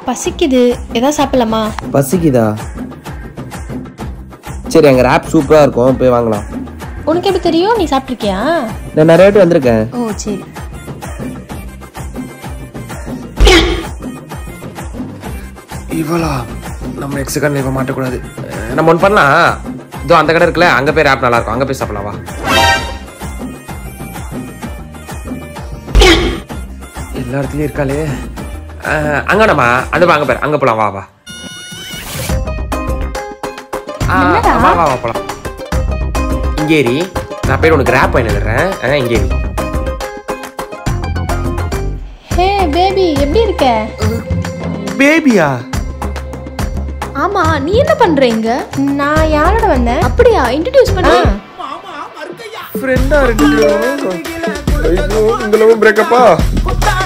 பசிக்குது ஏதாவது சாப்பிடலாமா பசிக்குதா சரி அங்கே ரேப் சூப்பராக இருக்கும் போய் வாங்கலாம் உனக்கு எப்படி தெரியும் நீ சாப்பிட்ருக்கியா நான் நிறைய வாட்டி வந்திருக்கேன் ஓ சரி இவளா நம்ம நெக்ஸ்ட் கண்ணில் இவ மாட்டக்கூடாது அஹ் நம்ம ஒன்று பண்ணலாம் இதோ அந்த கடை இருக்குல்ல அங்கே போய் ரேப் நல்லா இருக்கும் அங்கே போய் சாப்பிடலாம் வா எல்லா இடத்துலயும் இருக்காளே அஹ் அங்க நம்ம அந்த வா, அங்க பேர் அங்க போலாம் வா வா ஆ, வா வா வா போலாம் இங்கேரி நான் போய் உனக்கு ரேப் வாங்கி தர்றேன் இங்கேரி ஹே பேபி எப்படி இருக்க பேபியா ஆமா நீ என்ன பண்ற இங்க நான் யாரோட வந்தேன் அப்படியா இன்ட்ரடியூஸ் பண்ண ஃப்ரெண்டா ரெண்டு பேரும் ஐயோ இந்த பிரேக்கப்பா